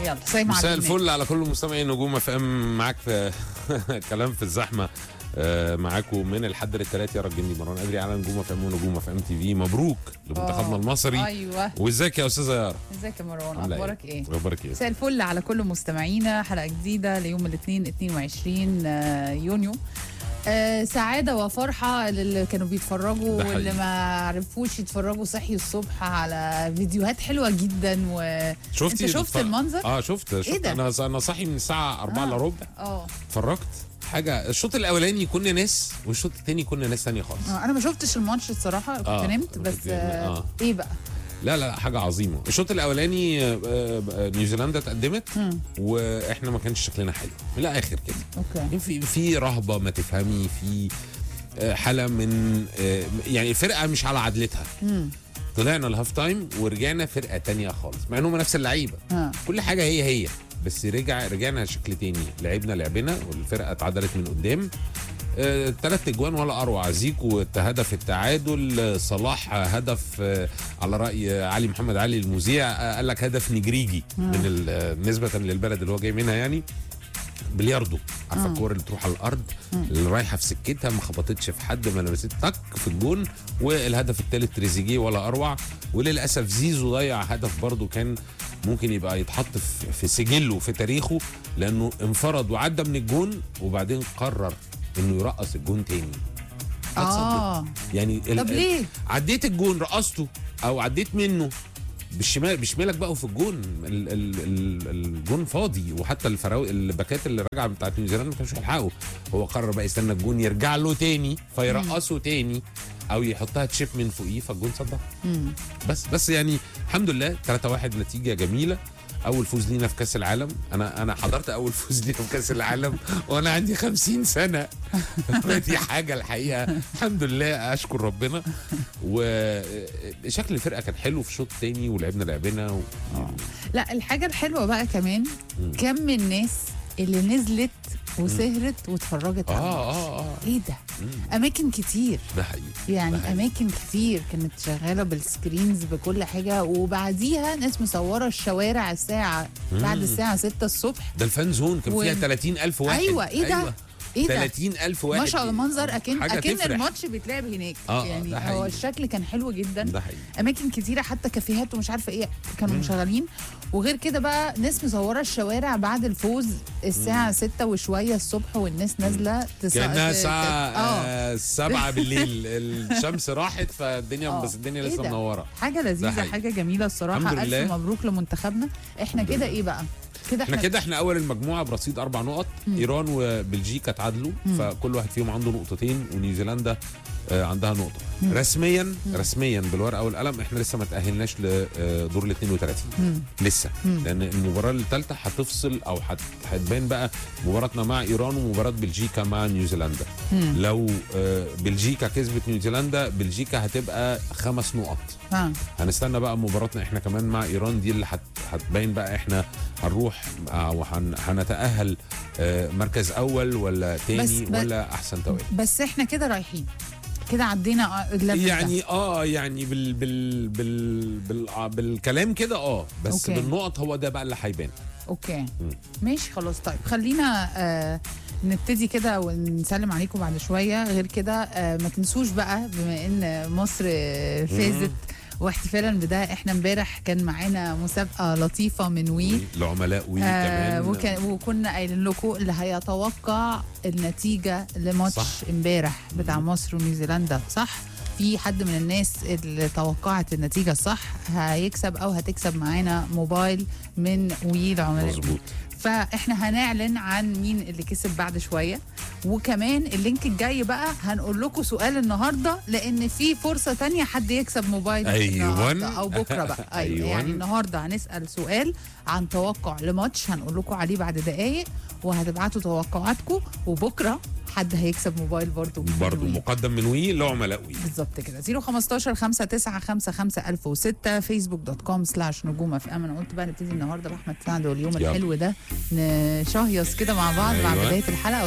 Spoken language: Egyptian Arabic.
يلا زي ما مساء علمناك. الفل على كل مستمعين نجوم اف ام معاك في كلام في الزحمه آه، معاكم من الحد للثلاث يا راجل مروان قادري على نجوم اف ام ونجوم اف ام تي في مبروك لمنتخبنا آه. المصري ايوه وازيك يا استاذه يارا ازيك يا مروان عاملة اخبارك ايه اخبارك ايه مساء الفل على كل مستمعينا حلقه جديده ليوم الاثنين 22 آه، يونيو آه سعادة وفرحة اللي كانوا بيتفرجوا ده حقيقي. واللي ما عرفوش يتفرجوا صحي الصبح على فيديوهات حلوة جدا و شفتي انت شفت الف- المنظر؟ اه شفت شفت ده؟ انا انا صاحي من الساعه 4 الا آه. ربع اه اتفرجت حاجه الشوط الاولاني كنا ناس والشوط الثاني كنا ناس ثانيه خالص آه، انا ما شفتش الماتش الصراحة كنت آه، نمت كنت بس نايم، آه آه. ايه بقى؟ لا لا لا، حاجه عظيمه الشوط الاولاني آه، آه، نيوزيلندا اتقدمت مم. واحنا ما كانش شكلنا حلو من الاخر كده اوكي يعني في في رهبه ما تفهمي في آه، حاله من آه، يعني الفرقه مش على عدلتها مم. طلعنا الهاف تايم ورجعنا فرقه تانية خالص مع انهم نفس اللعيبه ها كل حاجه هي هي بس رجع رجعنا شكل تاني لعبنا لعبنا والفرقه اتعدلت من قدام آه، ثلاث اجوان ولا اروع زيكو هدف التعادل آه، صلاح آه، هدف آه، على راي علي محمد علي المذيع آه، قال لك هدف نجريجي من ال- آه، نسبه للبلد اللي هو جاي منها يعني بلياردو عارفه الكور اللي تروح على الارض اللي رايحه في سكتها ما خبطتش في حد ما لمست تك في الجون والهدف الثالث تريزيجيه ولا اروع وللاسف زيزو ضيع هدف برضه كان ممكن يبقى يتحط في- في سجله في تاريخه لانه انفرد وعدى من الجون وبعدين قرر انه يرقص الجون تاني اه يعني ال- طب ليه؟ عديت الجون رقصته او عديت منه بالشمال بشمالك بقى في الجون ال ال ال الجون فاضي وحتى الفراوي الباكات اللي راجعه بتاعت نيوزيلندا ما كانوش هيلحقوا هو قرر بقى يستنى الجون يرجع له تاني فيرقصه تاني او يحطها تشيب من فوقيه فالجون صدها مم. بس بس يعني الحمد لله 3 1 نتيجه جميله اول فوز لينا في كاس العالم انا انا حضرت اول فوز لينا في كاس العالم وانا عندي 50 سنه دي حاجه الحقيقه الحمد لله اشكر ربنا وشكل الفرقه كان حلو في الشوط الثاني ولعبنا لعبنا و... لا الحاجة الحلوة بقى كمان كم الناس اللي نزلت وسهرت واتفرجت اه على الماتش. اه اه ايه ده؟ اماكن كتير ده حقيقي يعني ده حقيقي. اماكن كتير كانت شغاله بالسكرينز بكل حاجه وبعديها ناس مصوره الشوارع الساعه بعد مم. الساعه 6 الصبح ده الفان زون كان فيها و- 30000 واحد ايوه ايه ده؟ ايه ده؟ 30000 واحد ما شاء الله منظر اكن حاجة اكن تفرح. الماتش بيتلعب هناك آه، يعني ده هو حقيقي. الشكل كان حلو جدا ده حقيقي اماكن كتيره حتى كافيهات ومش عارفه ايه كانوا مشغلين وغير كده بقى ناس مصوره الشوارع بعد الفوز الساعه 6 وشويه الصبح والناس نازله تس... كانها ت- ت- الساعة اه آه، سبعة بالليل الشمس راحت فالدنيا آه. بس الدنيا إيه لسه ده؟ منورة حاجه ده لذيذه حقيقي. حاجه جميله الصراحه الحمد الف لله. مبروك لمنتخبنا احنا الحمد كده لله. ايه بقى كده احنا احنا كده احنا اول المجموعة برصيد اربع نقط ايران وبلجيكا تعادلوا فكل واحد فيهم عنده نقطتين ونيوزيلندا آه، عندها نقطة رسميا رسميا بالورقة والقلم احنا لسه ما تأهلناش لدور ال 32 مم. لسه لان المباراه الثالثه هتفصل او هت- هتبان بقى مباراتنا مع ايران ومباراه بلجيكا مع نيوزيلندا مم. لو آه، بلجيكا كسبت نيوزيلندا بلجيكا هتبقى خمس نقط ها هنستنى بقى مباراتنا احنا كمان مع ايران دي اللي هت- هتبين بقى احنا هنروح او هن- هنتاهل آه، مركز اول ولا تاني بس- ولا احسن توقيت بس احنا كده رايحين كده عدينا الليفل ده. يعني اه يعني بال بال بال, بال آه، بالكلام كده اه بس أوكي. بالنقط هو ده بقى اللي هيبان اوكي ماشي خلاص طيب خلينا آه نبتدي كده ونسلم عليكم بعد شويه غير كده آه ما تنسوش بقى بما ان مصر آه، فازت واحتفالا بده احنا امبارح كان معانا مسابقه لطيفه من وي العملاء وي آه كمان وكان وكنا قايلين لكم اللي هيتوقع النتيجه لماتش صح. امبارح بتاع مصر ونيوزيلندا صح في حد من الناس اللي توقعت النتيجه الصح هيكسب او هتكسب معانا موبايل من وي العملاء مظبوط فاحنا هنعلن عن مين اللي كسب بعد شويه وكمان اللينك الجاي بقى هنقول لكم سؤال النهارده لان في فرصه تانية حد يكسب موبايل أيوان. النهاردة او بكره بقى ايوه أيوان. يعني النهارده هنسال سؤال عن توقع لماتش هنقول لكم عليه بعد دقائق وهتبعتوا توقعاتكم وبكره حد هيكسب موبايل برضو برضو من وي. مقدم من وي لعملاء وي بالظبط كده 015 5955 1006 فيسبوك دوت كوم سلاش نجوم اف ام انا قلت بقى نبتدي النهارده باحمد سعد واليوم يلا. الحلو ده نشهيص كده مع بعض مع أيوة. بدايه الحلقه